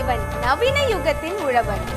இவன் நவீன யுகத்தின் உழவன்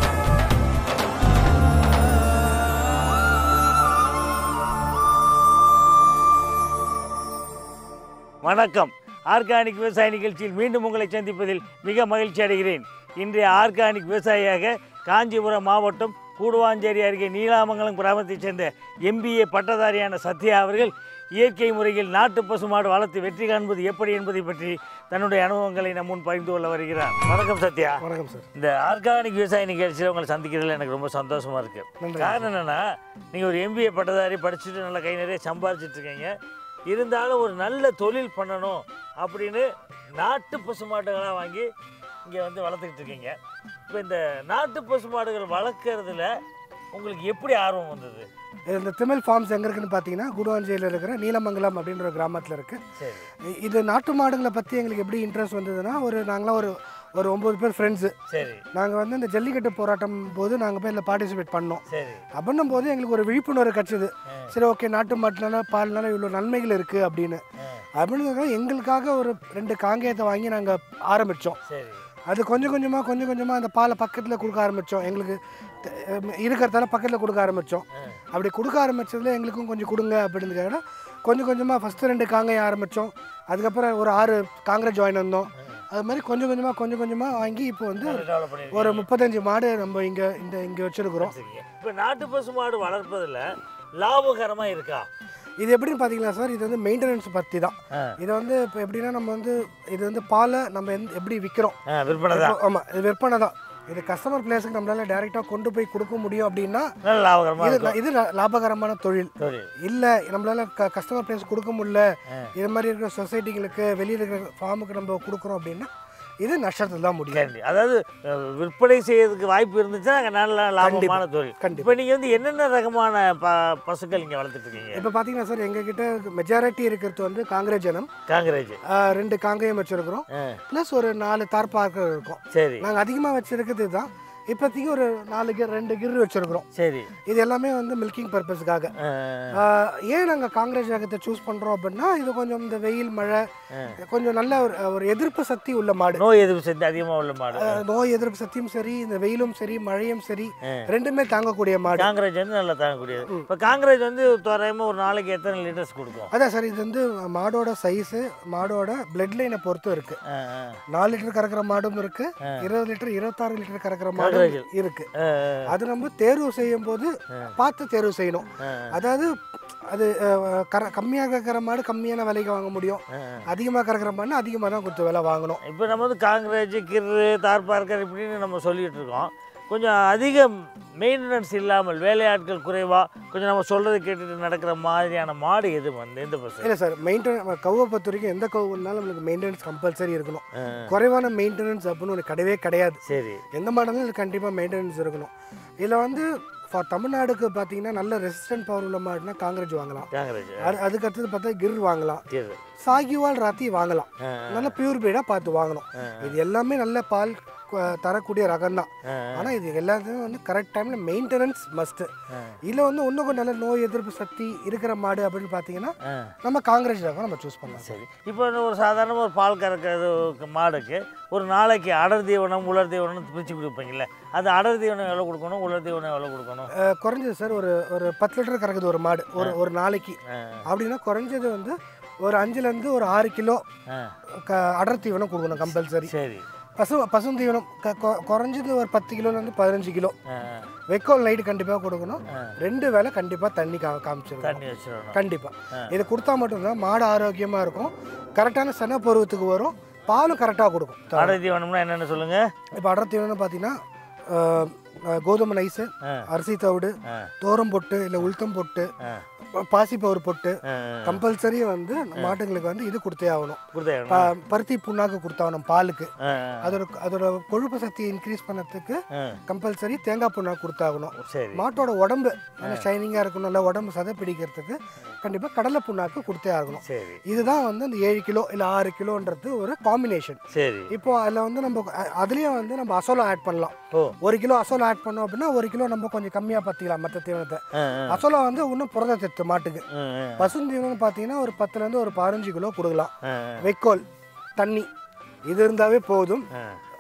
வணக்கம் ஆர்கானிக் விவசாய நிகழ்ச்சியில் மீண்டும் உங்களை சந்திப்பதில் மிக மகிழ்ச்சி அடைகிறேன் இன்றைய ஆர்கானிக் விவசாயியாக காஞ்சிபுரம் மாவட்டம் கூடுவாஞ்சேரி அருகே நீலாமங்கலம் கிராமத்தைச் சேர்ந்த எம்பிஏ பட்டதாரியான சத்யா அவர்கள் இயற்கை முறையில் நாட்டு பசுமாடு வளர்த்து வெற்றி காண்பது எப்படி என்பதை பற்றி தன்னுடைய அனுபவங்களை நம் முன் பகிர்ந்து கொள்ள வருகிறார் வணக்கம் சத்யா வணக்கம் சார் இந்த ஆர்கானிக் விவசாய நிகழ்ச்சியில் உங்களை சந்திக்கிறதுல எனக்கு ரொம்ப சந்தோஷமா இருக்கு நன்றி. காரணம் என்னன்னா நீங்கள் ஒரு எம்பிஏ பட்டதாரி படிச்சுட்டு நல்ல கை நிறைய சம்பாதிச்சிட்டு இருக்கீங்க இருந்தாலும் ஒரு நல்ல தொழில் பண்ணணும் அப்படின்னு நாட்டு பசுமாடுகளாக வாங்கி இங்கே வந்து வளர்த்துக்கிட்டு இருக்கீங்க இப்போ இந்த நாட்டு பசுமாடுகள் வளர்க்குறதுல உங்களுக்கு எப்படி ஆர்வம் வந்தது இந்த திமிழ் ஃபார்ம்ஸ் எங்கே இருக்குன்னு பார்த்தீங்கன்னா குடுவாஞ்சேரியில் இருக்கிற நீலமங்கலம் அப்படின்ற ஒரு கிராமத்தில் இருக்குது சரி இது நாட்டு மாடுகளை பற்றி எங்களுக்கு எப்படி இன்ட்ரெஸ்ட் வந்ததுன்னா ஒரு நாங்களாம் ஒரு ஒரு ஒம்பது பேர் ஃப்ரெண்ட்ஸு சரி நாங்கள் வந்து இந்த ஜல்லிக்கட்டு போராட்டம் போது நாங்கள் போய் இதில் பார்ட்டிசிபேட் பண்ணோம் சரி அப்படின்னும் போது எங்களுக்கு ஒரு விழிப்புணர்வு கிடச்சிது சரி ஓகே நாட்டு மாட்டுனால பால்னால இவ்வளோ நன்மைகள் இருக்குது அப்படின்னு அப்படின்னு எங்களுக்காக ஒரு ரெண்டு காங்கேயத்தை வாங்கி நாங்கள் ஆரம்பித்தோம் சரி அது கொஞ்சம் கொஞ்சமாக கொஞ்சம் கொஞ்சமாக அந்த பாலை பக்கத்தில் கொடுக்க ஆரம்பித்தோம் எங்களுக்கு தெ- அஹ் இருக்கிறதால பக்கத்தில் கொடுக்க ஆரம்பித்தோம் அப்படி கொடுக்க ஆரம்பிச்சதுல எங்களுக்கும் கொஞ்சம் கொடுங்க அப்படின்னு கேட்டா கொஞ்சம் கொஞ்சமாக ஃபஸ்ட்டு ரெண்டு காங்காய் ஆரம்பித்தோம் அதுக்கப்புறம் ஒரு ஆறு காங்கிரஸ் ஜாயின் வந்தோம் அது மாதிரி கொஞ்சம் கொஞ்சமாக கொஞ்சம் கொஞ்சமாக வாங்கி இப்போ வந்து ஒரு- டெவலப் பண்ணிருக்கீங்க ஒரு முப்பத்தஞ்சு மாடு நம்ம இங்கே இந்த இங்கே வச்சுருக்குறோம் இப்போ நாட்டு பசுமாடு வளர்ப்பதில் லாபகரமாக இருக்கா இது எப்படின்னு பார்த்தீங்களா சார் இது வந்து மெயின்டெனன்ஸ் பற்றி தான் ஆ. இது வந்து இப்போ எப்படின்னா நம்ம வந்து இது வந்து பாலை நம்ம எந்த எப்படி விற்கிறோம் ஆ, விற்பனை தான் ஆமாம் இது விற்பனை தான் இது கஸ்டமர் பிளேஸுக்கு நம்மளால டைரெக்டாக கொண்டு போய் கொடுக்க முடியும் அப்படின்னா நல்ல லாபகரமாக இது இருக்கும் இது லா- லாபகரமான தொழில் தொழில் இல்லை நம்மளால க கஸ்டமர் பிளேஸ் கொடுக்க முடியல ஆ. இது மாதிரி இருக்கிற சொசைட்டிங்களுக்கு வெளியில் இருக்கிற ஃபார்முக்கு நம்ம கொடுக்குறோம் அப்படின்னா இது நஷ்டத்தில் தான் முடியும் கண்டி அதாவது அஹ், விற்பனை செய்யறதுக்கு வாய்ப்பு இருந்துச்சுன்னா அங்க நல்ல லாபமான தொழில் கண்டிப்பா. இப்போ நீங்கள் வந்து என்னென்ன ரகமான ப பசுக்கள் இங்கே வளர்த்துட்டு இருக்கீங்க இப்போ பார்த்தீங்கன்னா சார் எங்ககிட்ட மெஜாரிட்டி இருக்கிறது வந்து காங்கிரஸ் ஜனம் காங்கிரேஜ் ஆ, ரெண்டு காங்கேயம் வச்சுருக்கிறோம் ஆ ப்ளஸ் ஒரு நாலு தார்பார்க்கர் இருக்கும் சரி நாங்கள் அதிகமாக வச்சுருக்கிறது தான் இப்போதைக்கு ஒரு நாலு கிர் ரெண்டு கிர் வச்சுருக்குறோம் சரி இது எல்லாமே வந்து மில்கிங் பர்பஸ்க்காக அஹ், ஏன் நாங்கள் காங்கிரஸ் ரகத்தை சூஸ் பண்ணுறோம் அப்படின்னா இது கொஞ்சம் இந்த வெயில் மழை கொஞ்சம் நல்ல ஒரு ஒரு எதிர்ப்பு சக்தி உள்ள மாடு நோய் எதிர்ப்பு சக்தி அதிகமாக உள்ள மாடு அஹ் நோய் எதிர்ப்பு சக்தியும் சரி இந்த வெயிலும் சரி மழையும் சரி ரெண்டுமே தாங்கக்கூடிய மாடு காங்கிரேஜ் வந்து நல்லா தாங்கக்கூடியது இப்போ காங்கிரேஜ் வந்து தோராயமாக ஒரு நாளைக்கு எத்தனை லிட்டர்ஸ் கொடுக்கும் அதான் சார் இது வந்து மாடோட சைஸு மாடோட பிளட் லைனை பொறுத்து இருக்கு அஹ், அஹ், நாலு லிட்டர் கறக்கிற மாடும் இருக்கு இருபது லிட்டர் இருபத்தாறு லிட்டர் கறக்கிற மாடும் Cancel. இருக்கு அஹ், அது நம்ம தேர்வு செய்யும் போது பார்த்து தேர்வு செய்யணும் அஹ், அதாவது அது அஹ், கர கம்மியாக கறக்கிற மாடு கம்மியான விலைக்கு வாங்க முடியும் அஹ். அதிகமாக கறக்கிற மாடுனா அதிகமாக தான் கொடுத்து விலை வாங்கணும் இப்போ நம்ம வந்து காங்கிரேஜ் கிர்ரு தார்பார்க்கர் இப்படின்னு நம்ம சொல்லிட்டு இருக்கோம் கொஞ்சம் அதிக மெயின்டெனன்ஸ் இல்லாமல் வேலையாட்கள் குறைவாக கொஞ்சம் நம்ம சொல்கிறத கேட்டுட்டு நடக்கிற மாதிரியான மாடு எது வந்து எந்த பஸ் இல்லை சார் மெயின்டென் கவுவை பொறுத்த வரைக்கும் எந்த கவு இருந்தாலும் நம்மளுக்கு மெயின்டெனன்ஸ் கம்பல்சரி இருக்கணும் குறைவான மெயின்டெனன்ஸ் அப்படின்னு ஒன்று கிடையவே கிடையாது சரி எந்த மாடலும் இது கண்டிப்பாக மெயின்டெனன்ஸ் இருக்கணும் இதில் வந்து ஃபார் தமிழ்நாடுக்கு பார்த்தீங்கன்னா நல்ல ரெசிஸ்டன்ட் பவர் உள்ள மாடுனா காங்கிரஸ் வாங்கலாம் காங்கிரேஜ் அது அதுக்கு அடுத்தது பார்த்தா கிர் வாங்கலாம் கிர்ரு சாகிவால் ராத்தி வாங்கலாம் நல்ல பியூர் பிரீடாக பார்த்து வாங்கணும் இது எல்லாமே நல்ல பால் கு- தரக்கூடிய ரகம் தான் ஆனால் இது எல்லாத்துமே வந்து கரெக்ட் டைமில் மெயின்டெனன்ஸ் மஸ்ட்டு இதில் வந்து இன்னும் கொஞ்சம் நல்ல நோய் எதிர்ப்பு சக்தி இருக்கிற மாடு அப்படின்னு பார்த்தீங்கன்னா நம்ம காங்கிரஸ் ரகம் நம்ம சூஸ் பண்ணலாம் சரி இப்போ ஒரு சாதாரண ஒரு பால் கறக்கிறது மாடுக்கு ஒரு நாளைக்கு அடர் தீவனம் உலர் தீவனம் பிரித்து கொடுப்பீங்கல்ல அது அடர் தீவனம் எவ்வளோ கொடுக்கணும் உலர் தீவனம் எவ்வளோ கொடுக்கணும் அஹ் குறைஞ்சது சார் ஒரு ஒரு பத்து லிட்டர் கறக்குது ஒரு மாடு ஒரு ஒரு நாளைக்கு ஆ. அப்படின்னா குறைஞ்சது வந்து ஒரு அஞ்சுலேருந்து ஒரு ஆறு கிலோ ஆ க அடர் தீவனம் கொடுக்கணும் கம்பல்சரி சரி பசு பசும் தீவனம் க கொ- குறைஞ்சது ஒரு பத்து கிலோலேருந்து பதினஞ்சு கிலோ ஆ வெக்கோல் நைட்டு கண்டிப்பாக கொடுக்கணும் ரெண்டு வேளை கண்டிப்பாக தண்ணி கா காமிச்சிருக்கணும் தண்ணி வச்சிடணும் கண்டிப்பாக இது கொடுத்தா மட்டும்தான் மாடு ஆரோக்கியமாக இருக்கும் கரெக்டான சன பருவத்துக்கு வரும் பாலும் கரெக்டாக கொடுக்கும் அடர் தீவனம்னா என்னென்னு சொல்லுங்கள் இப்போ அடர் தீவனம் பார்த்தீங்கன்னா அஹ், அஹ், கோதுமை நைஸு ஆ. அரிசி தவிடு ஆ. தோரம் பொட்டு இல்லை உளுத்தம் பொட்டு ஆ. பாசிப்பவர் பொட்டு ஆ. கம்பல்சரி வந்து மாட்டுங்களுக்கு வந்து இது கொடுத்தே ஆகணும் கொடுத்தேன் ப- பருத்தி புண்ணாக்கு கொடுத்தாகணும் பாலுக்கு ஆ அதோட அதோட கொழுப்பு சக்தியை இன்க்ரீஸ் பண்ணதுக்கு ஆ. கம்பல்சரி தேங்காய் புண்ணாக்கு கொடுத்தாகணும் சரி மாட்டோட உடம்பு நல்லா ஷைனிங்காக இருக்கணும் நல்லா உடம்பு சதை பிடிக்கிறதுக்கு கண்டிப்பாக கடலை புண்ணாக்கு கொடுத்தே ஆகணும் சரி இதுதான் வந்து அந்த ஏழு கிலோ இல்லை ஆறு கிலோன்றது ஒரு காம்பினேஷன் சரி இப்போ அதில் வந்து நம்ம அ- அதுலயும் வந்து நம்ம அசோலா ஆட் பண்ணலாம் ஓ ஒரு கிலோ அசோலா ஆட் பண்ணோம் அப்படின்னா ஒரு கிலோ நம்ம கொஞ்சம் கம்மியாக பற்றிக்கலாம் மற்ற தீவனத்தை ஆ, ஆ. அசோலா வந்து இன்னும் புரத சத்து மாட்டுக்கு ம், ம். பசுந்தீவனம் பார்த்தீங்கன்னா ஒரு பத்துலேருந்து ஒரு பதினஞ்சு கிலோ கொடுக்கலாம் ஆ, வைக்கோல் தண்ணி இது இருந்தாவே போதும் ஆ.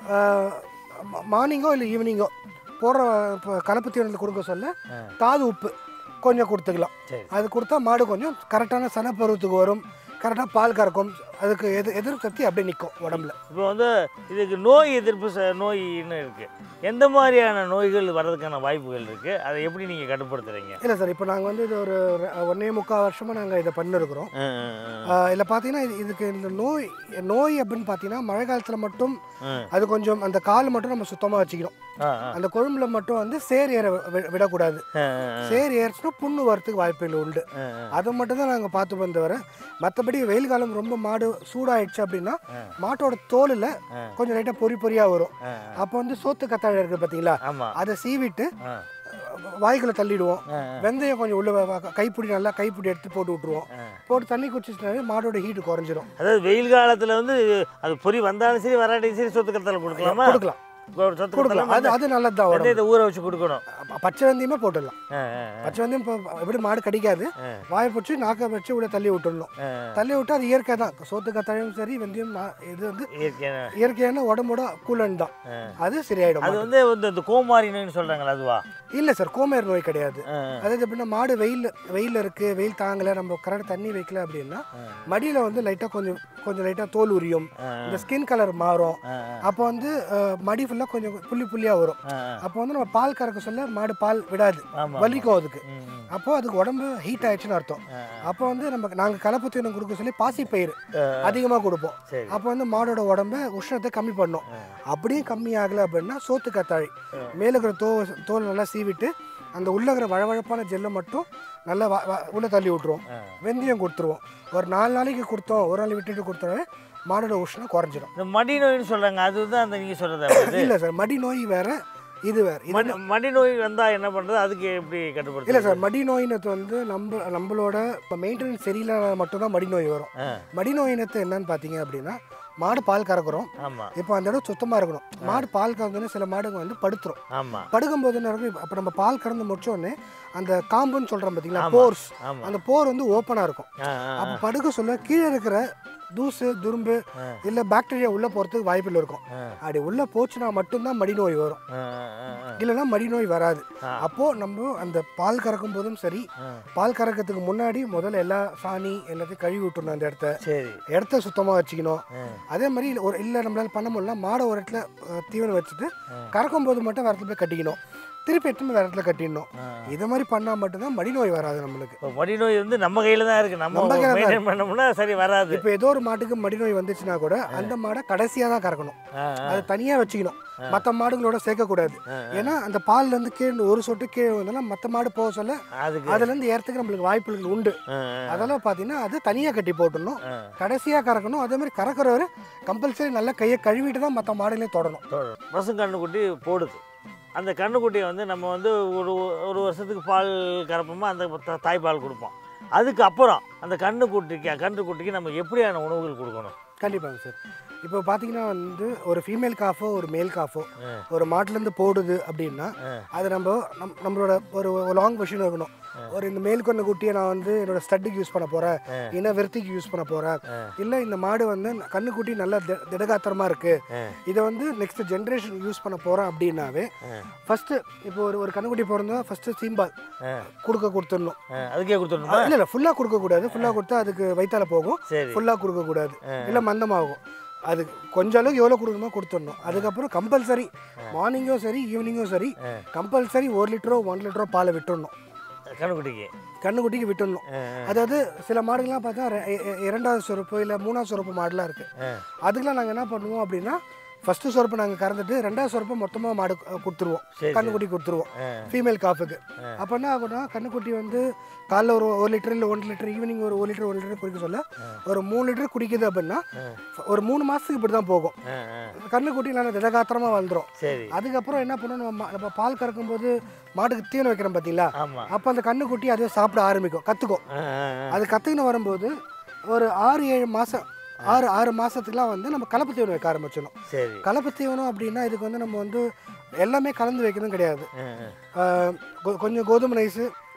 மார்னிங்கோ இல்லை ஈவினிங்கோ போடுற இப்போ கலப்பு தீவனத்தில் கொடுக்க சொல்ல ஆ. தாது உப்பு கொஞ்சம் கொடுத்துக்கலாம் சரி அது கொடுத்தா மாடு கொஞ்சம் கரெக்டான சனப்பருவத்துக்கு வரும் கரெக்டாக பால் கறக்கும் அதுக்கு எது எதிர்கத்தி அப்படியே நிற்கும் உடம்புல இப்போ வந்து இதுக்கு நோய் எதிர்ப்பு ச- நோயின்னு இருக்குது எந்த மாதிரியான நோய்கள் வர்றதுக்கான வாய்ப்புகள் இருக்குது அதை எப்படி நீங்கள் கட்டுப்படுத்துறீங்க இல்லை சார் இப்போ நாங்கள் வந்து இது ஒரு ரெ- ஒன்னே முக்கால் வருஷமாக நாங்கள் இதை பண்ணிருக்கிறோம் ஆ, ஆ, இதில் பார்த்தீங்கன்னா இது இதுக்கு இந்த நோய் நோய் அப்படின்னு பார்த்தீங்கன்னா மழை காலத்தில் மட்டும் ஆ. அது கொஞ்சம் அந்த கால் மட்டும் நம்ம சுத்தமாக வச்சுக்கணும் ஆ, ஆ, அந்த கொழும்புல மட்டும் வந்து சேர் ஏற வி- விடக்கூடாது ஆ, ஆ, ஆ, சேர் ஏறிச்சுன்னா புண்ணு வரத்துக்கு வாய்ப்புகள் உண்டு ஆ, ஆ. அதை மட்டும் தான் நாங்கள் பார்த்து வந்தவரை மற்றபடி வெயில் காலம் ரொம்ப மாடு சூடாயிடுச்சு அப்படின்னா மாட்டோட தோலில் கொஞ்சம் லைட்டாக பொறி பொறியாக வரும் ஆ, அப்போ வந்து சோத்து கத்தாழை இருக்குது பார்த்தீங்களா ஆமாம் அதை சீவிட்டு ஆ வாய்க்குள்ள தள்ளிடுவோம் ஆ, வெந்தயம் கொஞ்சம் உள்ள வ- வ- கைப்பிடி நல்லா கைப்பிடி எடுத்து போட்டு விட்ருவோம் ஆ. போட்டு தண்ணி குடிச்சிச்சுனாலே மாடோட ஹீட் குறைஞ்சிரும் அதாவது வெயில் காலத்தில் வந்து அது பொறி வந்தாலும் சரி வராட்டியும் சரி சொத்து கத்தல கொடுக்கலாமா கொடுக்கலாம் ஒரு சொத்து கொடுக்கலாம் அது கத்தல அது நல்லது தான் உடம்பு வெந்தயத்தை ஊற வச்சு கொடுக்கணும் ப- பச்சை வெந்தயமே போட்டுடலாம் ஆ, ஆ, ஆ. பச்சை வெந்தயம் இப்போ எப்படி மாடு கடிக்காது ஆ. வாயை பிடிச்சி நாக்கை வச்சு உள்ள தள்ளி விட்டுடணும் ஆ, தள்ளி விட்டு அது இயற்கை தான் சோத்து கத்தாழையும் சரி வெந்தயம் நா- இது வந்து இயற்கையான இயற்கையான உடம்போட கூலன் தான் ஆ. அது சரியாயிடும் அது வந்து இந்த- இந்த கோமாரி நோய்னு சொல்கிறாங்களா அதுவா இல்லை சார் கோமேர் நோய் கிடையாது ஆ, அதாவது எப்படின்னா மாடு வெயில் வெயில் இருக்கு வெயில் தாங்கலை நம்ம கரெக்டாக தண்ணி வைக்கல அப்படின்னா மடியில் வந்து லைட்டாக கொஞ்சம் கொஞ்சம் லைட்டாக தோல் உரியும் இந்த ஸ்கின் கலர் மாறும் ஆ, அப்போ வந்து அஹ், மடி ஃபுல்லாக கொஞ்சம் புள்ளி புள்ளியாக வரும் ஆ, அப்போ வந்து நம்ம பால் கறக்க சொல்ல மாடு பால் விடாது ஆமா. வலிக்கும் அதுக்கு ம், ம். அப்போ அதுக்கு உடம்பு ஹீட் ஆயிடுச்சுன்னு அர்த்தம் அப்போ வந்து நம்ம நாங்கள் கலப்பு தீவனம் கொடுக்க சொல்லி பாசி பயிர் அதிகமாக கொடுப்போம் சரி அப்போ வந்து மாடோட உடம்ப உஷ்ணத்தை கம்மி பண்ணும் அப்படியே கம்மி ஆகலை அப்படின்னா சோத்து கத்தாழி மேலே இருக்கிற தோ தோல் நல்லா சீவிட்டு அந்த உள்ள இருக்கிற வழவழப்பான ஜெல்லை மட்டும் நல்லா வ- வ- உள்ள தள்ளி விட்டுருவோம் வெந்தயம் கொடுத்துருவோம் ஒரு நாலு நாளைக்கு கொடுத்தோம் ஒரு நாள் விட்டுட்டு கொடுத்தாலே மாடோட உஷ்ணம் குறைஞ்சிரும் இந்த மடி நோய்னு சொல்கிறாங்க அதுதான் அந்த நீங்கள் சொல்கிறது இல்லை சார் மடி நோய் வேற இது வேற இது மடி மடி நோய் வந்தால் என்ன பண்ணுறது அதுக்கு எப்படி கட்டுப்படுத்து இல்லை சார் மடி நோயினத்து வந்து நம்ம நம்மளோட இப்போ மெயின்டெனன்ஸ் சரியில்லைனா மட்டும்தான் மடி நோய் வரும் ஆ மடி நோயினத்து என்னன்னு பார்த்தீங்க அப்படின்னா மாடு பால் கறக்குறோம் ஆமாம் இப்போ அந்த இடம் சுத்தமாக இருக்கணும் மாடு பால் கறந்தோன்னே சில மாடுங்க வந்து படுத்துரும் ஆமாம் படுக்கும்போது என்ன இருக்கும் அப்போ நம்ம பால் கறந்து முடிச்ச உடனே அந்த காம்புன்னு சொல்கிறோம் பார்த்தீங்களா போர்ஸ் ஆமாம் அந்த போர் வந்து ஓப்பனாக இருக்கும் ஆ ஆ அப்போ படுக்க சொல்ல கீழே இருக்கிற தூசு துரும்பு இல்லை பாக்டீரியா உள்ளே போகிறதுக்கு வாய்ப்பில் இருக்கும் ஆ. அப்படி உள்ளே போச்சுன்னா மட்டும்தான் மடி நோய் வரும் ஆ, ஆ, ஆ. இல்லைன்னா மடி நோய் வராது ஆ. அப்போது நம்ம அந்த பால் கறக்கும் போதும் சரி ஆ. பால் கறக்கிறதுக்கு முன்னாடி முதல்ல எல்லா சாணி எல்லாத்தையும் கழுவி விட்டுணும் அந்த இடத்த சரி இடத்த சுத்தமாக வச்சுக்கணும் ஆ. அதே மாதிரி இல்ல- ஒரு இல்லை நம்மளால பண்ண முடியல மாடை ஒரு இடத்துல அஹ், தீவனம் வச்சுட்டு கறக்கும் போது மட்டும் வேற இடத்துல போய் கட்டிக்கணும் திருப்பி எடுத்து வேற இடத்துல கட்டிடணும் ஆ. இது மாதிரி பண்ணால் மட்டும்தான் மடி நோய் வராது நம்மளுக்கு இப்போ மடி நோய் வந்து நம்ம கையில் தான் இருக்குது நம்ம நம்ம கையில தான் மெயின்டைன் பண்ணோம்னா சரி வராது இப்போ ஏதோ ஒரு மாட்டுக்கு மடி நோய் வந்துச்சுன்னா கூட அந்த மாடை கடைசியாக தான் கறக்கணும் ஆ, ஆ. அது தனியாக வச்சுக்கணும் மற்ற மாடுகளோட சேர்க்கக்கூடாது ஏன்னா அந்த பால்லேருந்து கீழே ஒரு சொட்டு கீழே வந்தாலும் மற்ற மாடு போக சொல்ல அதுக்கு அதுலேருந்து ஏறத்துக்கு நம்மளுக்கு வாய்ப்புகள் உண்டு ஆ, அதெல்லாம் பார்த்தீங்கன்னா அது தனியாக கட்டி போட்டுடணும் ஆ. கடைசியாக கறக்கணும் அதே மாதிரி கறக்கிறவர் கம்பல்சரி நல்லா கையை கழுவிட்டு தான் மற்ற மாடுகளையும் தொடணும் தொடரும். பசு கண்ணுக்குட்டி போடுது அந்த கண்ணுக்குட்டியை வந்து நம்ம வந்து ஒரு ஒரு வருஷத்துக்கு பால் கறப்போமோ அந்த த- தாய்ப்பால் கொடுப்போம் அதுக்கு அப்புறம் அந்த கண்ணுக்குட்டிக்கு கன்றுக்குட்டிக்கு நம்ம எப்படியான உணவுகள் கொடுக்கணும் கண்டிப்பாங்க சார் இப்போ பார்த்தீங்கன்னா வந்து ஒரு ஃபீமேல் காஃபோ ஒரு மேல் காஃபோ ஆ. ஒரு மாட்டுலேருந்து போடுது அப்படின்னா ஆ. அது நம்ம நம் நம்மளோட ஒரு லாங் விஷயம் இருக்கணும் ஒரு இந்த மேல் கொண்ட குட்டியை நான் வந்து என்னோட ஸ்டட்டுக்கு யூஸ் பண்ண போகிறேன் இன விருத்திக்கு யூஸ் பண்ண போகிறேன் இல்லை இந்த மாடு வந்து கண்ணுக்குட்டி நல்லா திட திடகாத்திரமாக இருக்குது இதை வந்து நெக்ஸ்ட் ஜென்ரேஷன் யூஸ் பண்ண போகிறேன் அப்படின்னாவே ஃபஸ்ட்டு இப்போ ஒரு ஒரு கண்ணுக்குட்டி பிறந்தா ஃபஸ்ட்டு சீம்பால் கொடுக்க கொடுத்துடணும் ஆ, அதுக்கே கொடுத்துடணுமா இல்லை இல்லை ஃபுல்லாக கொடுக்கக்கூடாது ஃபுல்லாக கொடுத்தா அதுக்கு வயிற்றால போகும் சரி ஃபுல்லாக கொடுக்கக்கூடாது இல்லை மந்தமாகும் அது கொஞ்ச அளவுக்கு எவ்வளோ கொடுக்கணுமோ கொடுத்துடணும் அதுக்கப்புறம் கம்பல்சரி மார்னிங்கும் சரி ஈவினிங்கும் சரி கம்பல்சரி ஒரு லிட்டரோ ஒன் லிட்டரோ பாலை விட்டுடணும் கண்ணுக்குட்டிக்கு கண்ணுக்குட்டிக்கு விட்டுடணும் அதாவது சில மாடுகள்லாம் பார்த்தா ரெ- எ- எ- இரண்டாவது சுரப்பு இல்லை மூணாவது சுரப்பு மாடுலாம் இருக்குது அதுக்கெலாம் நாங்கள் என்ன பண்ணுவோம் அப்படின்னா ஃபஸ்ட்டு சுரப்பு நாங்கள் கறந்துட்டு ரெண்டாவது சுரப்பு மொத்தமாக மாடு கு- கொடுத்துருவோம் சரி. கண்ணுக்குட்டி கொடுத்துருவோம் ஃபீமேல் காஃபுக்கு அப்போ என்ன ஆகும்னா கண்ணுக்குட்டி வந்து காலைல ஒரு ஒரு லிட்டர் இல்லை ஒன்றரை லிட்டர் ஈவினிங் ஒரு ஒரு லிட்டர் ஒரு லிட்டர் குடிக்க சொல்ல ஒரு மூணு லிட்டர் குடிக்குது அப்படின்னா ஒரு மூணு மாதத்துக்கு இப்படி தான் போகும் ஆ, ஆ. கண்ணுக்குட்டி நல்லா திடகாத்திரமாக வளர்ந்துரும் சரி அதுக்கப்புறம் என்ன பண்ணணும் நம்ம மா- நம்ம பால் கறக்கும்போது மாட்டுக்கு தீவனம் வைக்கிறோம் பார்த்தீங்களா ஆமாம் அப்போ அந்த கண்ணுக்குட்டி அதுவே சாப்பிட ஆரம்பிக்கும் கற்றுக்கும் ஆ, ஆ, ஆ. அது கற்றுக்கின்னு வரும்போது ஒரு ஆறு ஏழு மாதம் ஆறு ஆறு மாதத்துக்குலாம் வந்து நம்ம கலப்பு தீவனம் வைக்க ஆரம்பிச்சிடணும் சரி கலப்பு தீவனம் அப்படின்னா இதுக்கு வந்து நம்ம வந்து எல்லாமே கலந்து வைக்கணும் கிடையாது ஆ, ஆ. ஆஹ் கொ- கொஞ்சம் கோதுமை ரைஸு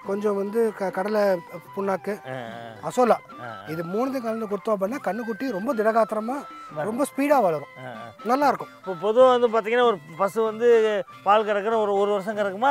கொஞ்சம் வந்து க கடலை புண்ணாக்கு ஆ, அசோலா ஆ, இது மூணுத்தையும் கலந்து கொடுத்தோம் அப்படின்னா கண்ணுக்குட்டி ரொம்ப திடகாத்திரமாக ரொம்ப ஸ்பீடாக வளரும் ஆ, ஆ. நல்லா இருக்கும் இப்போ பொதுவாக வந்து பார்த்தீங்கன்னா ஒரு பசு வந்து பால் கறக்கிற ஒரு ஒரு வருஷம் கறக்குமா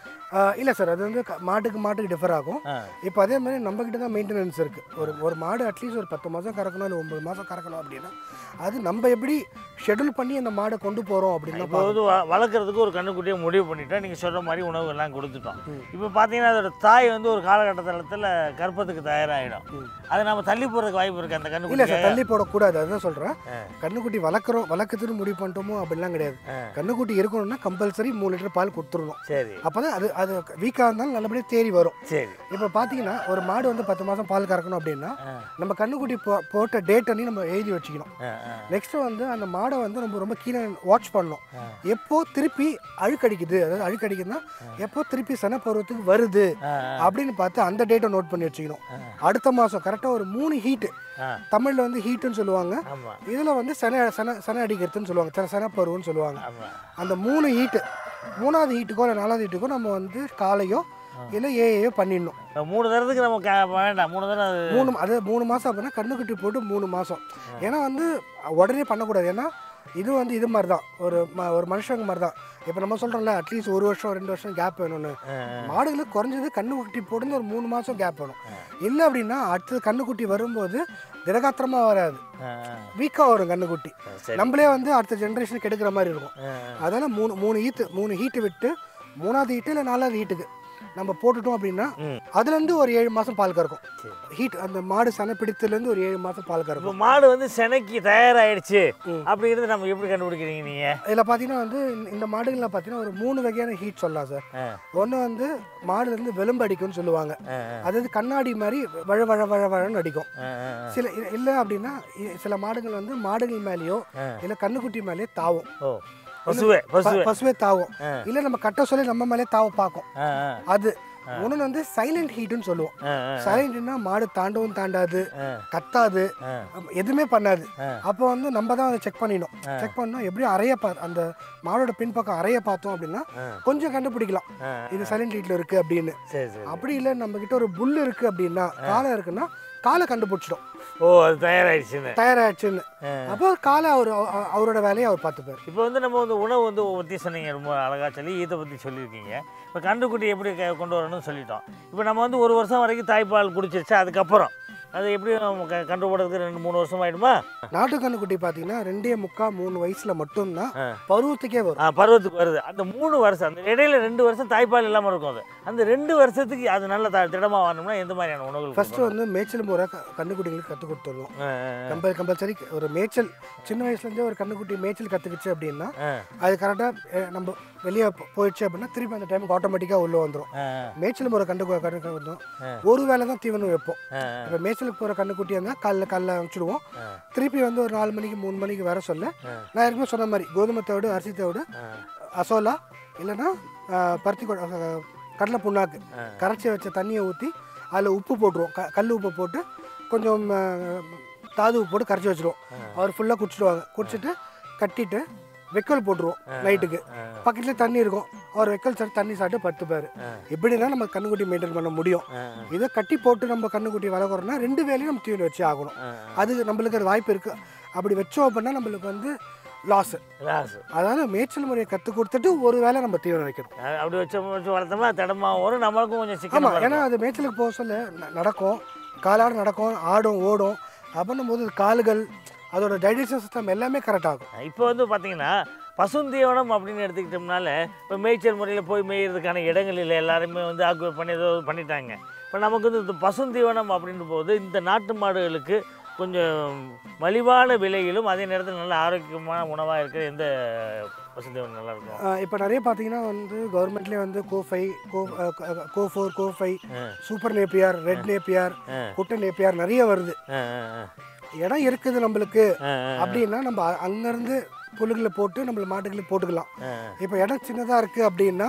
இல்லை சார் அது வந்து க- மாட்டுக்கு மாட்டுக்கு டிஃபர் ஆகும் ஆ இப்போ அதே மாதிரி நம்மக்கிட்ட தான் மெயின்டெனன்ஸ் இருக்குது ஒரு ஒரு மாடு அட்லீஸ்ட் ஒரு பத்து மாதம் கறக்கணும் இல்லை ஒன்பது மாதம் கறக்கணும் அப்படின்னா அது நம்ம எப்படி ஷெட்யூல் பண்ணி அந்த மாடை கொண்டு போகிறோம் அப்படின்னு இப்போ வந்து வ- வளர்க்குறதுக்கு ஒரு கண்ணுக்குட்டியை முடிவு பண்ணிட்டோம் நீங்கள் சொல்கிற மாதிரி உணவு எல்லாம் கொடுத்துட்டோம் ம். இப்போ பார்த்தீங்கன்னா அதோட தாய் வந்து ஒரு காலகட்டத்தில் கர்ப்பத்துக்கு தயாராகிடும் ம். அதை நம்ம தள்ளி போகிறதுக்கு வாய்ப்பு இருக்குது அந்த இல்லை கண்ணுக்குட்டி சார் தள்ளி போடக்கூடாது அதுதான் சொல்கிறேன் ஆ. கண்ணுக்குட்டி வளர்க்குறோம் வளர்க்கறதுன்னு முடிவு பண்ணிட்டோமோ அப்படிலாம் கிடையாது ஆ. கண்ணுக்குட்டி இருக்கணும்னா கம்பல்சரி மூணு லிட்டர் பால் கொடுத்துடணும் சரி அப்போ தான் அது அது வீக்காக இருந்தாலும் நல்லபடியாக தேறி வரும் சரி இப்போ பார்த்தீங்கன்னா ஒரு மாடு வந்து பத்து மாதம் பால் கறக்கணும் அப்படின்னா ஆ நம்ம கண்ணுக்குட்டி போ போட்ட டேட் அன்னி நம்ம எழுதி வச்சுக்கணும் ஆ ஆ நெக்ஸ்ட் வந்து அந்த மாடை வந்து நம்ம ரொம்ப கீழே வாட்ச் பண்ணணும் ஆ. எப்போ திருப்பி அழுக்கடிக்குது அதாவது அழுக்கடிக்குதுன்னா எப்போ திருப்பி சனப்பருவத்துக்கு வருது ஆ அப்படின்னு பார்த்து அந்த டேட்டை நோட் பண்ணி வச்சுக்கணும் அடுத்த மாதம் கரெக்டாக ஒரு மூணு ஹீட்டு ஆ தமிழில் வந்து ஹீட்டுன்னு சொல்லுவாங்க ஆமாம் இதில் வந்து சன சன சன அடிக்கிறதுன்னு சொல்லுவாங்க சன சனப்பருவம்னு சொல்லுவாங்க ஆமாம் அந்த மூணு ஹீட்டு மூணாவது ஹீட்டுக்கோ இல்லை நாலாவது ஹீட்டுக்கோ நம்ம வந்து காலையோ இல்லை ஏஏயோ பண்ணிடணும் இப்போ மூணு தரத்துக்கு நம்ம க வேண்டாம் மூணு தரம் அது மூணு அது மூணு மாதம் அப்படின்னா கண்ணுக்குட்டி போட்டு மூணு மாதம் ஏன்னா வந்து உடனே பண்ணக்கூடாது ஏன்னா இது வந்து இது மாதிரி தான் ஒரு ம ஒரு மனுஷங்க மாதிரி தான் இப்போ நம்ம சொல்கிறோம்ல அட்லீஸ்ட் ஒரு வருஷம் ரெண்டு வருஷம் கேப் வேணும்னு ஆ, மாடுகளுக்கு குறைஞ்சது கண்ணுக்குட்டி போட்டு ஒரு மூணு மாதம் கேப் வேணும் இல்லை அப்படின்னா அடுத்தது கண்ணுக்குட்டி வரும்போது திடகாத்திரமாக வராது ஆ, ஆ. வீக்காக வரும் கண்ணுக்குட்டி ஆ, சரி நம்மளே வந்து அடுத்த ஜென்ரேஷனுக்கு எடுக்கிற மாதிரி இருக்கும் ஆ, அதனால் மூணு மூணு ஹீட்டு மூணு ஹீட்டு விட்டு மூணாவது ஹீட்டு இல்லை நாலாவது ஹீட்டுக்கு நம்ம போட்டுட்டோம் அப்படின்னா ம். அதுலேருந்து ஒரு ஏழு மாதம் பால் கறக்கும் சரி. ஹீட் அந்த மாடு சனை பிடித்ததுலேருந்து ஒரு ஏழு மாதம் பால் இப்போ கறக்கும் மாடு வந்து செனைக்கு தயாராகிடுச்சு ம். அப்படிங்கிறது நம்ம எப்படி கண்டுபிடிக்கிறீங்க நீங்கள் இதில் பார்த்தீங்கன்னா வந்து இந்த- இந்த மாடுகளில் பார்த்தீங்கன்னா ஒரு மூணு வகையான ஹீட் சொல்லலாம் சார் ஆ ஒன்று வந்து மாடுலேருந்து வெளும்பு அடிக்கும்னு சொல்லுவாங்க ஆ அதாவது கண்ணாடி மாதிரி வழ வழ வழ வழன்னு அடிக்கும் ஆ ஆ சில இ- இல்லை அப்படின்னா இ- சில மாடுகள் வந்து மாடுகள் மேலேயோ ஆ. இல்லை கண்ணுக்குட்டி மேலேயோ தாவும் ஓ பசுவே பசுவே ப- பசுவே தாவும் ஆ. இல்லை நம்ம கட்ட சொல்லி நம்ம மேலே தாவ பார்க்கும் ஆ ஆ அது ஒன்று வந்து சைலண்ட் ஹீட்டுன்னு சொல்லுவோம் ஆ ஆ சைலண்ட்னா மாடு தாண்டவும் தாண்டாது ஆ. கத்தாது ஆ. எதுவுமே பண்ணாது ஆ. அப்போ வந்து நம்ம தான் அதை செக் பண்ணிடணும் செக் பண்ணோம் எப்படி அறைய பா அந்த மாடோட பின்பக்கம் அறைய பார்த்தோம் அப்படின்னா ஆ. கொஞ்சம் கண்டுபிடிக்கலாம் ஆ. இது சைலண்ட் ஹீட்ல இருக்கு அப்படின்னு சரி சரி அப்படி இல்லை நம்ம கிட்ட ஒரு புல் இருக்கு அப்படின்னா காலை இருக்குன்னா காலை கண்டுபிடிச்சிடும் ஓ அது தயாராகிடுச்சுன்னு தயாராகிடுச்சுன்னு ஆ. அப்போ காலை அவர் அவ- அவரோட வேலையை அவர் பார்த்துப்பார் இப்போ வந்து நம்ம வந்து உணவு வந்து பற்றி சொன்னீங்க ரொம்ப அழகாக சொல்லி ஈத்தை பற்றி சொல்லியிருக்கீங்க இப்போ கண்டுக்குட்டி எப்படி க- கொண்டு வரணும்னு சொல்லிட்டோம் இப்போ நம்ம வந்து ஒரு வருஷம் வரைக்கும் தாய்ப்பால் குடிச்சிருச்சா அதுக்கப்புறம் அது எப்படி நம்ம க கண்டுபிடிக்கிறதுக்கு ரெண்டு மூணு வருஷம் ஆயிடுமா நாட்டு கண்ணுக்குட்டி பார்த்தீங்கன்னா ரெண்டே முக்கா மூணு வயசுல மட்டும்தான் ஆ. பருவத்துக்கே வரும் ஆ பருவத்துக்கு வருது அந்த மூணு வருஷம் அந்த இடையில ரெண்டு வருஷம் தாய்ப்பால் இல்லாமல் இருக்கும் அது அந்த ரெண்டு வருஷத்துக்கு அது நல்ல த திடமாக வரணும்னா எந்த மாதிரியான உணவுகள் ஃபர்ஸ்ட் கொடுக்கணும்? வந்து மேய்ச்சல் முறை க- கண்ணுக்குட்டிங்களுக்கு கற்றுக் கொடுத்துடணும் ஆ, ஆ, கம்பல் கம்பல்சரி ஒரு மேய்ச்சல் சின்ன வயசுலேருந்தே ஒரு கண்ணுக்குட்டி மேய்ச்சல் கற்றுக்குச்சு அப்படின்னா ஆ, அது கரெக்டாக நம்ம வெளியே போயிடுச்சு அப்படின்னா திருப்பி அந்த டைமுக்கு ஆட்டோமேட்டிக்காக உள்ளே வந்துடும் ஆ, மேய்ச்சல் முறை கண்டு கண்டு வந்தோம் ஆ. ஒரு வேளை தான் தீவனம் வைப்போம் ஆ, இப்போ மேய்ச்சலுக்கு போகிற கண்ணுக்குட்டி இருந்தால் காலைல காலைல அனுப்பிச்சிடுவோம் ஆ. திருப்பி வந்து ஒரு நாலு மணிக்கு மூணு மணிக்கு வர சொல்ல ஆ. நான் ஏற்கனவே சொன்ன மாதிரி கோதுமை தவிடு அரிசி தவிடு ஆ, அசோலா இல்லைன்னா ஆ, பருத்தி கொ- ஆ, கடலை புண்ணாக்கு ஆ. கரைச்சி வச்ச தண்ணியை ஊற்றி அதில் உப்பு போட்டுருவோம் க கல் உப்பு போட்டு கொஞ்சம் ஆ, தாது உப்பு போட்டு கரைச்சி வச்சிருவோம் அவர் ஃபுல்லாக குடிச்சிடுவாங்க குடிச்சிட்டு கட்டிட்டு வெக்கல் போட்டுருவோம் நைட்டுக்கு ஆ. பக்கத்துல தண்ணி இருக்கும் அவர் வெக்கல் சாப்பிட்டு தண்ணி சாப்பிட்டு பத்துப்பாரு ஆ. இப்படின்னா நம்ம கண்ணுக்குட்டி மெயின்டைன் பண்ண முடியும் ஆ, இதை கட்டி போட்டு நம்ம கண்ணுக்குட்டி வளர்க்குறோம்னா ரெண்டு வேலையும் நம்ம தீவனம் வச்சு ஆகணும் ஆ. அது நம்மளுக்கு அது வாய்ப்பு இருக்குது அப்படி வச்சோம் அப்படின்னா நம்மளுக்கு வந்து லாஸ் ராசு அதாவது மேய்ச்சல் முறையை கற்றுக் கொடுத்துட்டு ஒரு வேளை நம்ம தீவனம் வைக்கணும் அது அப்படி வச்சு வச்சு வளர்த்தோம்னா திடமா வரும் நம்மளுக்கும் கொஞ்சம் ஆமாம் சிக்கனமாக ஏன்னா அது மேய்ச்சலுக்கு போக சொல்ல ந- நடக்கும் காலாடு நடக்கும் ஆடும் ஓடும் அப்படின்னும் போது கால்கள் அதோட டைஜஷன் சிஸ்டம் எல்லாமே கரெக்ட் ஆகும் இப்போ வந்து பார்த்தீங்கன்னா பசுந்தீவனம் அப்படின்னு எடுத்துக்கிட்டோம்னால இப்போ மேய்ச்சல் முறையில் போய் மேய்கிறதுக்கான இடங்கள் இல்லை எல்லாருமே வந்து ஆக்குபை பண்ணி ஏதோ பண்ணிட்டாங்க இப்போ நமக்கு வந்து இந்த பசுந்தீவனம் அப்படின்ற போது இந்த நாட்டு மாடுகளுக்கு கொஞ்சம் மலிவான விலையிலும் அதே நேரத்தில் நல்ல ஆரோக்கியமான உணவாக இருக்கிற எந்த பசுந்தீவனம் நல்லா இருக்கும் இப்போ நிறைய பார்த்தீங்கன்னா வந்து கவர்மெண்ட்லேயே வந்து கோ ஃபைவ் கோ அஹ், க- கோ ஃபோர் கோ ஃபைவ் ஆ. சூப்பர் நேப்பியார் ரெட் நேப்பியார் ஆ. குட்டை நேப்பியார் நிறைய வருது ஆ, ஆ, ஆ. இடம் இருக்குது நம்மளுக்கு ஆ, ஆ, அப்படின்னா நம்ம அ- அங்கேருந்து புல்லுகளை போட்டு நம்ம மாட்டுகளுக்கு போட்டுக்கலாம் ஆ. இப்போ இடம் சின்னதாக இருக்குது அப்படின்னா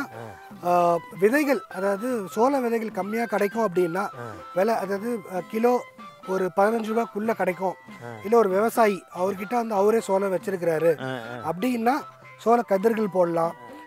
ஆ, விதைகள் அதாவது சோள விதைகள் கம்மியாக கிடைக்கும் அப்படின்னா விலை அதாவது அ, கிலோ ஒரு பதினஞ்சு ரூபாய்க்குள்ளே கிடைக்கும் இல்லை ஒரு விவசாயி அவர்கிட்ட வந்து அவரே சோளம் வச்சிருக்கிறாரு ஆ, ஆ. அப்படின்னா சோள கதிர்கள் போடலாம்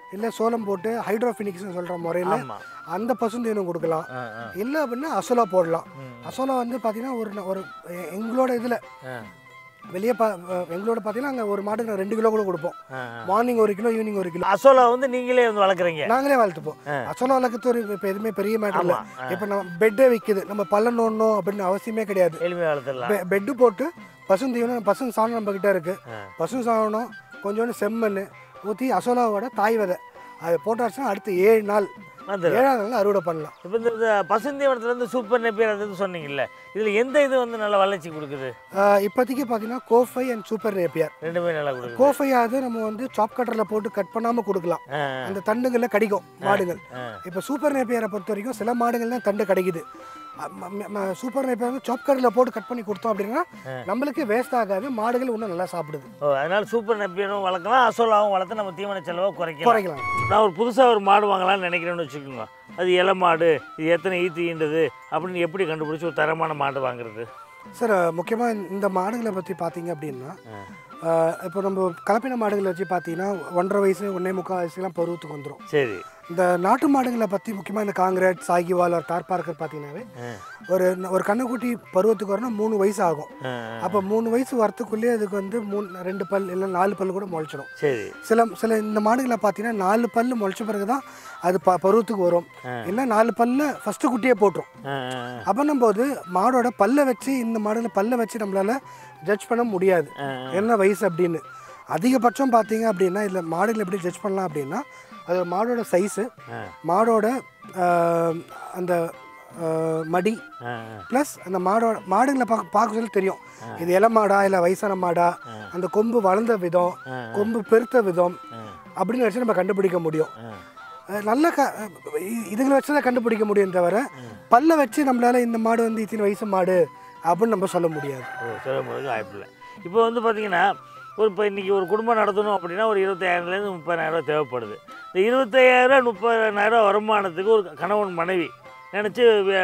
இல்லை சோளம் போட்டு ஹைட்ரோஃபினிக்ஸ்னு சொல்கிற முறையில் ஆமா அந்த பசுந்தீவனம் கொடுக்கலாம் ஆ, ஆ, இல்லை அப்படின்னா அசோலா போடலாம் ம். அசோலா வந்து பார்த்தீங்கன்னா ஒரு ந- ஒரு எ- எங்களோட இதில் ஆ, வெளியே பா எங்களோட பார்த்தீங்கன்னா அங்கே ஒரு மாட்டுக்கு நான் ரெண்டு கிலோ கூட கொடுப்போம் ஆ, ஆ. மார்னிங் ஒரு கிலோ ஈவினிங் ஒரு கிலோ அசோலா வந்து நீங்களே வந்து வளர்க்குறீங்க நாங்களே வளர்த்துப்போம் ஆ. அசோலா வளர்க்கறது ஒரு இப்போ எதுவுமே பெரிய மேட்டர் இல்லை ஆமா ஆ. இப்போ நம்ம பெட்டே விற்கிது நம்ம பல்ல நோண்டணும் அப்படின்னு அவசியமே கிடையாது எளிமையாக வளர்த்துடலாம் பெ- பெட்டு போட்டு பசுந்தீவனம் பசு சாணம் நம்ம கிட்ட இருக்கு ஆ. பசு சாணம் கொஞ்சோண்டு செம்மண் ஊற்றி அசோலாவோட தாய் விதை அதை போட்டாச்சுன்னா அடுத்து ஏழு நாள் வந்துடும் ஏழாவது நாள் அறுவடை பண்ணலாம் இப்போ இந்த இந்த பசுந்தீவனத்துலேருந்து சூப்பர் நெப்பியர் அது இது சொன்னீங்கல்ல இதில் எந்த இது வந்து நல்ல வளர்ச்சி கொடுக்குது ஆஹ் இப்போதைக்கு பார்த்தீங்கன்னா கோஃபை அண்ட் சூப்பர் ரேப்பியர் ரெண்டுமே நல்லா கொடுக்குது கோஃபையாவது நம்ம வந்து சாப் கட்டரில் போட்டு கட் பண்ணாமல் கொடுக்கலாம் ஆ, அந்த தண்டுகளில் கடிக்கும் மாடுகள் ஆ. இப்போ சூப்பர் நேப்பியரை பொறுத்த வரைக்கும் சில மாடுகள் தான் தண்டு கிடைக்குது அ- ம- ம- ம- சூப்பர் நேப்பியர் வந்து சாப் கட்டரில் போட்டு கட் பண்ணி கொடுத்தோம் அப்படின்னா நம்மளுக்கு வேஸ்ட் ஆகாது மாடுகள் இன்னும் நல்லா சாப்பிடுது ஓ அதனால சூப்பர் நெப்பியரும் வளர்க்கலாம் அசோலாவும் வளர்த்து நம்ம தீவன செலவை குறைக்கலாம் குறைக்கலாம் நான் ஒரு புதுசாக ஒரு மாடு வாங்கலாம்னு நினைக்கிறேன்னு வச்சுக்கோங்க அது இலை மாடு இது எத்தனை ஈத்துகின்றது அப்படின்னு எப்படி கண்டுபிடிச்சி ஒரு தரமான மாடு வாங்குறது சார் முக்கியமாக இந்த மாடுகளை பற்றி பார்த்தீங்க அப்படின்னா ஆஹ் இப்போ நம்ம கலப்பின மாடுகளை வச்சு பார்த்தீங்கன்னா ஒன்றரை வயசு ஒன்றே முக்கால் வயசுலாம் பருவத்துக்கு வந்துடும் சரி இந்த நாட்டு மாடுகளை பற்றி முக்கியமாக இந்த காங்கிரட் சாகிவால் ஒரு தார் பார்க்கர் பார்த்தீங்கன்னாவே ஆ. ஒரு ஒரு கண்ணுக்குட்டி பருவத்துக்கு வரணும் மூணு வயசு ஆகும் ஆ, அப்போ மூணு வயசு வரத்துக்குள்ளேயே அதுக்கு வந்து மூணு ரெண்டு பல் இல்லை நாலு பல் கூட முளைச்சிடும் சரி சில சில இந்த மாடுகளை பார்த்தீங்கன்னா நாலு பல் முளைச்ச பிறகு தான் அது ப பருவத்துக்கு வரும் இல்லை நாலு பல்ல ஃபஸ்ட்டு குட்டியே போட்டுரும் ஆ, ஆ, அப்படின்னும் போது மாடோட பல்லை வச்சு இந்த மாடுகளை பல்லை வச்சு நம்மளால ஜட்ஜ் பண்ண முடியாது ஆ, என்ன வயசு அப்படின்னு அதிகபட்சம் பார்த்தீங்க அப்படின்னா இதில் மாடுகளை எப்படி ஜட்ஜ் பண்ணலாம் அப்படின்னா அது மாடோட சைஸு ஆ. மாடோட ஆஹ், அந்த ஆஹ், மடி ஆ, ப்ளஸ் அந்த மாடோட மாடுகளை பார்க்க பார்க்க சொல்லி தெரியும் இது இள மாடா இல்லை வயசான மாடா அந்த கொம்பு வளர்ந்த விதம் ஆ. கொம்பு பெருத்த விதம் ஆ, அப்படின்னு வச்சு நம்ம கண்டுபிடிக்க முடியும் ஆ. அஹ் நல்ல க இ- இதுங்களை வச்சு தான் கண்டுபிடிக்க முடியும் தவிர பல்ல வச்சு நம்மளால இந்த மாடு வந்து இத்தனை வயசு மாடு அப்படின்னு நம்ம சொல்ல முடியாது ஓ சொல்ல முடியாது வாய்ப்பில்லை இப்போ வந்து பார்த்தீங்கன்னா ஒரு இப்போ இன்றைக்கி ஒரு குடும்பம் நடத்தணும் அப்படின்னா ஒரு இருபத்தாயிரம்லேருந்து முப்பதாயிரரூவா தேவைப்படுது இந்த இருபத்தையாயிரம் முப்பதாயிரம் வருமானத்துக்கு ஒரு கணவன் மனைவி நினச்சி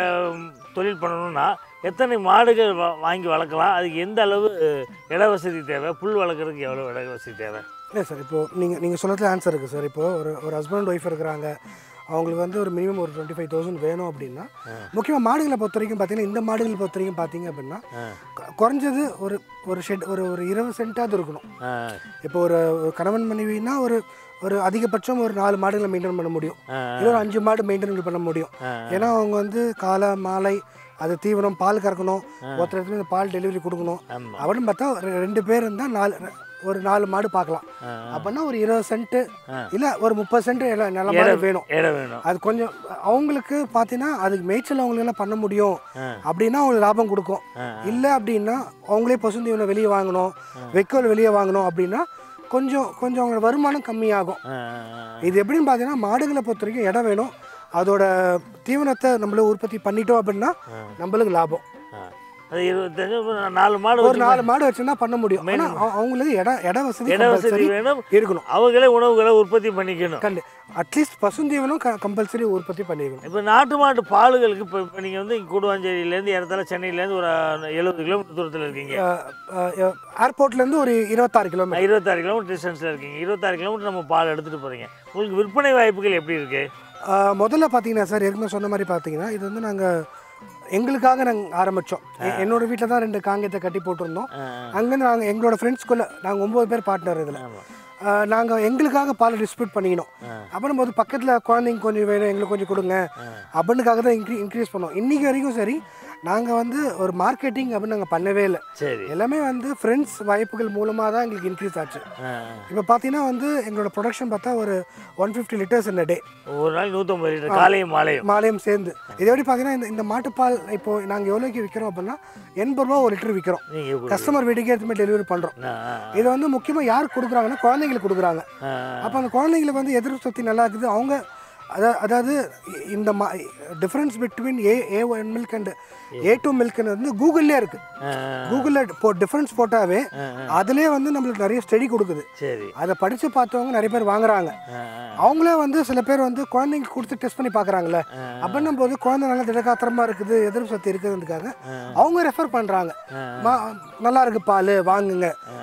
தொழில் பண்ணணும்னா எத்தனை மாடுகள் வா- வாங்கி வளர்க்கலாம் அதுக்கு எந்த அளவு அஹ், இட வசதி தேவை புல் வளர்க்குறதுக்கு எவ்வளோ இட வசதி தேவை இல்லை சார் இப்போது நீங்கள் நீங்கள் சொல்கிறதுல ஆன்சர் இருக்குது சார் இப்போது ஒரு ஒரு ஹஸ்பண்ட் ஒய்ஃப் இருக்கிறாங்க அவங்களுக்கு வந்து ஒரு மினிமம் ஒரு டுவெண்ட்டி ஃபைவ் தௌசண்ட் வேணும் அப்படின்னா முக்கியமாக மாடுகளை பொறுத்த வரைக்கும் பார்த்தீங்கன்னா இந்த மாடுகளை பொறுத்த வரைக்கும் பார்த்தீங்க அப்படின்னா ஆ. கு- குறைஞ்சது ஒரு ஒரு ஷெட் ஒரு ஒரு இருபது சென்ட்டாவது இருக்கணும் ஆ, இப்போ ஒரு ஒரு கணவன் மனைவினா ஒரு ஒரு அதிகபட்சம் ஒரு நாலு மாடுகளை மெயின்டைன் பண்ண முடியும் ஆ, இல்லை ஒரு அஞ்சு மாடு மெயின்டைன் பண்ண முடியும் ஆ. ஏன்னா அவங்க வந்து காலை மாலை அது தீவனம் பால் கறக்கணும் ஒருத்தர் இடத்துல இந்த பால் டெலிவரி கொடுக்கணும் ஆமாம் அப்படின்னு பார்த்தா ஒரு ரெண்டு பேர் இருந்தால் நாலு ஒரு நாலு மாடு பார்க்கலாம் ஆ, அப்படின்னா ஒரு இருபது சென்ட்டு ஆ. இல்லை ஒரு முப்பது சென்ட் நில மாடு வேணும் இடம் வேணும் அது கொஞ்சம் அவங்களுக்கு பார்த்தீங்கன்னா அதுக்கு மேய்ச்சல் அவங்களுக்கெல்லாம் பண்ண முடியும் ஆ. அப்படின்னா அவங்களுக்கு லாபம் கொடுக்கும் ஆ, இல்லை அப்படின்னா அவங்களே பசுந்தீவனம் வெளியே வாங்கணும் வைக்கோல் வெளியே வாங்கணும் அப்படின்னா கொஞ்சம் கொஞ்சம் அவங்களோட வருமானம் கம்மியாகும் ஆ, ஆ, இது எப்படின்னு பார்த்தீங்கன்னா மாடுகளை பொறுத்த வரைக்கும் இடம் வேணும் அதோட தீவனத்தை நம்மள உற்பத்தி பண்ணிட்டோம் அப்படின்னா நம்மளுக்கு லாபம் ஆ. அது இருபத்தஞ்சு அப்புறம் நாலு மாடு ஒரு வச்சு நாலு மாடு வச்சுன்னா பண்ண முடியும் ஆனால் அவங்களுக்கு இடம் இட வசதி இட வசதி compulsory வேணும் இருக்கணும் அவங்களே உணவுகளை உற்பத்தி பண்ணிக்கணும் கண்டு அட்லீஸ்ட் பசுந்தீவனம் கம்பல்சரி உற்பத்தி பண்ணிக்கணும் இப்போ நாட்டு மாட்டு பாலுகளுக்கு இப்போ இப்போ நீங்கள் வந்து இங்கே கூடுவாஞ்சேரியிலேருந்து இடத்துல சென்னையிலேருந்து ஒரு எழுபது கிலோமீட்டர் தூரத்தில் இருக்கீங்க ஏர்போர்ட்லேருந்து ஒரு இருபத்தாறு கிலோமீட்டர் இருபத்தாறு கிலோமீட்டர் டிஸ்டன்ஸில் இருக்கீங்க இருபத்தாறு கிலோமீட்டர் நம்ம பால் எடுத்துகிட்டு போகிறீங்க உங்களுக்கு விற்பனை வாய்ப்புகள் எப்படி இருக்குது முதல்ல பார்த்தீங்கன்னா சார் ஏற்கனவே சொன்ன மாதிரி பார்த்தீங்கன்னா இது வந்து நாங்கள் எங்களுக்காக நாங்கள் ஆரம்பித்தோம் என்னோட வீட்டில் தான் ரெண்டு காங்கத்தை கட்டி போட்டிருந்தோம் அங்கேருந்து நாங்கள் எங்களோட ஃப்ரெண்ட்ஸ்குள்ளே நாங்கள் ஒம்பது பேர் பார்ட்னர் இதில் நாங்கள் எங்களுக்காக பால் டிஸ்ட்ரிபியூட் பண்ணிக்கணும் அப்படின்னும் போது பக்கத்தில் குழந்தைங்க கொஞ்சம் வேணும் எங்களுக்கு கொஞ்சம் கொடுங்க அப்படின்னுக்காக தான் இன்க்ரீ இன்க்ரீஸ் பண்ணோம் இன்றைக்கி வரைக்கும் சரி நாங்கள் வந்து ஒரு மார்க்கெட்டிங் அப்படின்னு நாங்கள் பண்ணவே இல்லை சரி எல்லாமே வந்து ஃப்ரெண்ட்ஸ் வாய்ப்புகள் மூலமாக தான் எங்களுக்கு இன்க்ரீஸ் ஆச்சு ஆ. இப்போ பார்த்தீங்கன்னா வந்து எங்களோட ப்ரொடக்ஷன் பார்த்தா ஒரு ஒன் ஃபிஃப்டி லிட்டர்ஸ் இந்த டே ஒரு நாள் நூற்றம்பது லிட்டர் காலையும் மாலையும் மாலையும் சேர்ந்து இதை எப்படி பார்த்தீங்கன்னா இந்த இந்த மாட்டுப்பால் இப்போ நாங்கள் எவ்வளோக்கு விற்கிறோம் அப்படின்னா எண்பது ரூபா ஒரு லிட்டர் விற்கிறோம் நீங்கள் கஸ்டமர் வீட்டுக்கே எடுத்து போய் டெலிவரி பண்ணுறோம் இதை வந்து முக்கியமாக யார் கொடுக்குறாங்கன்னா குழந்தைங்களுக்கு கொடுக்குறாங்க அப்போ அந்த குழந்தைங்களுக்கு வந்து எதிர்ப்பு சக்தி நல்லா இருக்குது அவங்க அதா- அதாவது இ- இந்த மா difference between A A one milk and A two மில்க்னு வந்து கூகுள்லேயே இருக்குது கூகுளில் போ டிஃப்ரென்ஸ் போட்டாவே அதுலேயே வந்து நம்மளுக்கு நிறைய ஸ்டடி கொடுக்குது சரி அதை படித்து பார்த்தவங்க நிறைய பேர் வாங்குறாங்க ஆ, அவங்களே வந்து சில பேர் வந்து குழந்தைங்க கொடுத்து டெஸ்ட் பண்ணி பார்க்குறாங்கல்ல அப்படின்னும் போது குழந்தை நல்லா திடகாத்திரமா இருக்குது எதிர்ப்பு சக்தி இருக்குதுன்றதுக்காக அவங்க ரெஃபர் பண்ணுறாங்க மா நல்லா இருக்கு பால் வாங்குங்க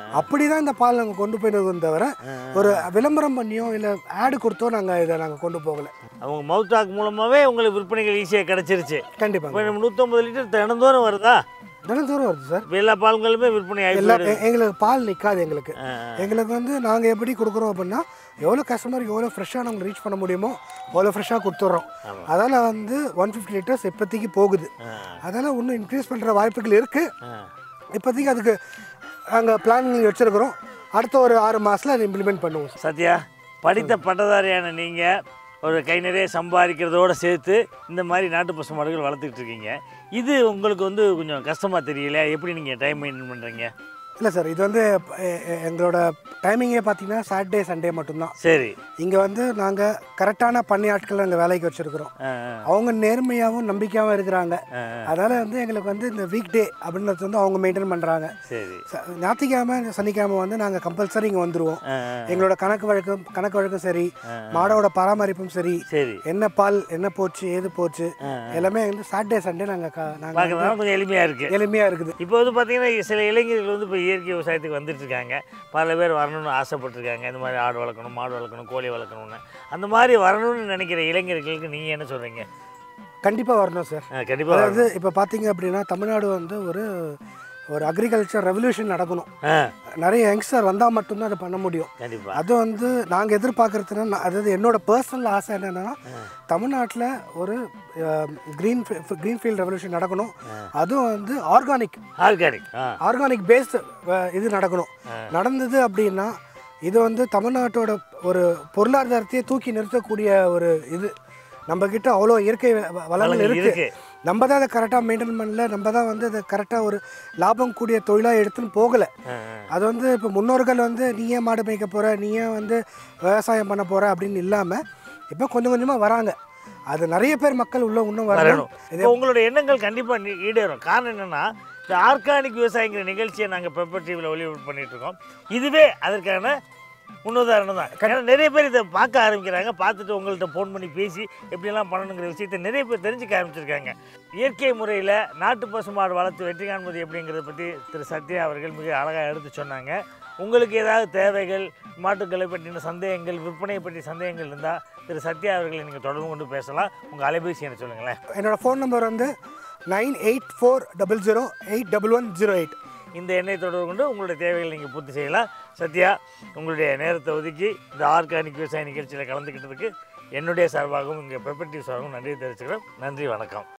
அப்படி தான் இந்த பால் நாங்கள் கொண்டு போயிருக்கோம் தவிர ஒரு விளம்பரம் பண்ணியோ இல்லை ஆடு கொடுத்தோ நாங்கள் இதை நாங்கள் கொண்டு போகலை அவங்க மவுத் டாக் மூலமாகவே உங்களுக்கு விற்பனைகள் ஈஸியாக கிடச்சிருச்சு கண்டிப்பாக இப்போ நம்ம நூற்றம்பது லிட்டர் தினந்தோறும் வருதா தினந்தோறும் வருது சார் இப்ப எல்லா பால்களுமே விற்பனை எல்லா ஆகி எ- எங்களுக்கு பால் நிற்காது எங்களுக்கு எங்களுக்கு வந்து நாங்கள் எப்படி கொடுக்குறோம் அப்படின்னா எவ்வளோ கஸ்டமருக்கு எவ்வளோ ஃப்ரெஷ்ஷாக நாங்கள் ரீச் பண்ண முடியுமோ அவ்வளோ ஃப்ரெஷ்ஷாக கொடுத்துட்றோம் அதால் வந்து ஒன் ஃபிஃப்டி லிட்டர்ஸ் இப்போதைக்கு போகுது அதனால் இன்னும் இன்க்ரீஸ் பண்ணுற வாய்ப்புகள் இருக்குது இப்போதைக்கு அதுக்கு நாங்கள் பிளான் வச்சுருக்கிறோம் அடுத்த ஒரு ஆறு மாதத்தில் அதை இம்ப்ளிமெண்ட் பண்ணுவோம் சார் சத்யா படித்த பட்டதாரியான நீங்கள் ஒரு கை நிறைய சம்பாதிக்கிறதோட சேர்த்து இந்த மாதிரி நாட்டு பசு மாடுகள் வளர்த்துக்கிட்டு இருக்கீங்க இது உங்களுக்கு வந்து கொஞ்சம் கஷ்டமாக தெரியல எப்படி நீங்கள் டைம் மெயின்டைன் பண்ணுறீங்க இல்லை சார் இது வந்து எ- எ- எங்களோட டைமிங்கே பார்த்தீங்கன்னா சாட்டர்டே சண்டே மட்டும்தான் சரி இங்கே வந்து நாங்கள் கரெக்டான பணியாட்களை அங்கே வேலைக்கு வச்சுருக்கிறோம் ஆ, அவங்க நேர்மையாகவும் நம்பிக்கையாகவும் இருக்கிறாங்க ஆ, அதனால் வந்து எங்களுக்கு வந்து இந்த வீக் டே அப்படின்றது வந்து அவங்க மெயின்டைன் பண்ணுறாங்க சரி ஞாயிற்றுக்கிழமை சனிக்கிழமை வந்து நாங்கள் கம்பல்சரி இங்கே வந்துடுவோம் ஆ, எங்களோட கணக்கு வழக்கம் கணக்கு வழக்கம் சரி மாடோட பராமரிப்பும் சரி சரி என்ன பால் என்ன போச்சு ஏது போச்சு எல்லாமே வந்து சாட்டர்டே சண்டே நாங்கள் நாங்கள் பார்க்குறதுனால கொஞ்சம் எளிமையாக இருக்குது எளிமையாக இருக்குது இப்போ வந்து பார்த்தீங்கன்னா சில இளைஞர்கள் வந்து இப்போ இயற்கை விவசாயத்துக்கு வந்துட்டு இருக்காங்க பல பேர் வரணும்னு ஆசைப்பட்டிருக்காங்க இந்த மாதிரி ஆடு வளர்க்கணும் மாடு வளர்க்கணும் கோழி வளர்க்கணும்னு அந்த மாதிரி வரணும்னு நினைக்கிற இளைஞர்களுக்கு நீங்கள் என்ன சொல்கிறீங்க கண்டிப்பாக வரணும் சார் கண்டிப்பாக அதாவது இப்போ பார்த்தீங்க அப்படின்னா தமிழ்நாடு வந்து ஒரு ஒரு அக்ரிகல்ச்சர் ரெவல்யூஷன் நடக்கணும் ஆ நிறைய யங்ஸ்டர் வந்தால் மட்டும்தான் அதை பண்ண முடியும் கண்டிப்பாக அது வந்து நாங்கள் எதிர்பார்க்குறதுனா நான் அதாவது என்னோட பர்சனல் ஆசை என்னென்னா தமிழ்நாட்டில் ஒரு க்ரீன் க்ரீன் ஃபீல்ட் ரெவல்யூஷன் நடக்கணும் அதுவும் வந்து organic organic ah organic based இது நடக்கணும் நடந்தது அப்படின்னா இது வந்து தமிழ்நாட்டோட ஒரு பொருளாதாரத்தையே தூக்கி நிறுத்தக்கூடிய ஒரு இது நம்ம கிட்ட அவ்வளோ இயற்கை வ- வ- வளங்கள் வளங்கள் இருக்கு இருக்கு. நம்ம தான் அதை கரெக்டாக மெயின்டைன் பண்ணல நம்ம தான் வந்து அதை கரெக்டாக ஒரு லாபம் கூடிய தொழிலாக எடுத்துன்னு போகலை ஆ, அது வந்து இப்போ முன்னோர்கள் வந்து நீ ஏன் மாடு மேய்க்க போகிற நீ ஏன் வந்து விவசாயம் பண்ண போகிற அப்படின்னு இல்லாமல் இப்போ கொஞ்சம் கொஞ்சமாக வராங்க அது நிறைய பேர் மக்கள் உள்ள இன்னும் வரணும் வரணும் இப்போ உங்களோட எண்ணங்கள் கண்டிப்பாக ஈடேறும் காரணம் என்னென்னா இந்த ஆர்கானிக் விவசாயிங்கிற நிகழ்ச்சியை நாங்கள் பெப்பர் டிவியில் ஒளிபரப்பு பண்ணிட்டு இருக்கோம் இதுவே அதற்கான முன்னுதாரணம் தான் ஏன்னா நிறைய பேர் இதை பார்க்க ஆரம்பிக்கிறாங்க பார்த்துட்டு உங்கள்கிட்ட ஃபோன் பண்ணி பேசி எப்படியெல்லாம் பண்ணணுங்கிற விஷயத்தை நிறைய பேர் தெரிஞ்சுக்க ஆரம்பிச்சிருக்காங்க இயற்கை முறையில் நாட்டு பசுமாடு வளர்த்து வெற்றி காண்பது எப்படிங்கிறத பற்றி திரு சத்யா அவர்கள் மிக அழகாக எடுத்து சொன்னாங்க உங்களுக்கு ஏதாவது தேவைகள் மாட்டுக்களை பற்றின சந்தேகங்கள் விற்பனையை பற்றி சந்தேகங்கள் இருந்தால் திரு சத்யா அவர்களை நீங்கள் தொடர்பு கொண்டு பேசலாம் உங்கள் அலைபேசி என்ன சொல்லுங்களேன் என்னோட ஃபோன் நம்பர் வந்து nine eight four double zero eight double one zero eight இந்த எண்ணை தொடர்பு கொண்டு உங்களுடைய தேவைகளை நீங்கள் பூர்த்தி செய்யலாம் சத்யா உங்களுடைய நேரத்தை ஒதுக்கி இந்த ஆர்கானிக் விவசாய நிகழ்ச்சியில் கலந்துக்கிட்டதுக்கு என்னுடைய சார்பாகவும் இங்கே பெப்பர் டிவி சார்பாகவும் நன்றி தெரிவிச்சுக்கிறேன் நன்றி வணக்கம்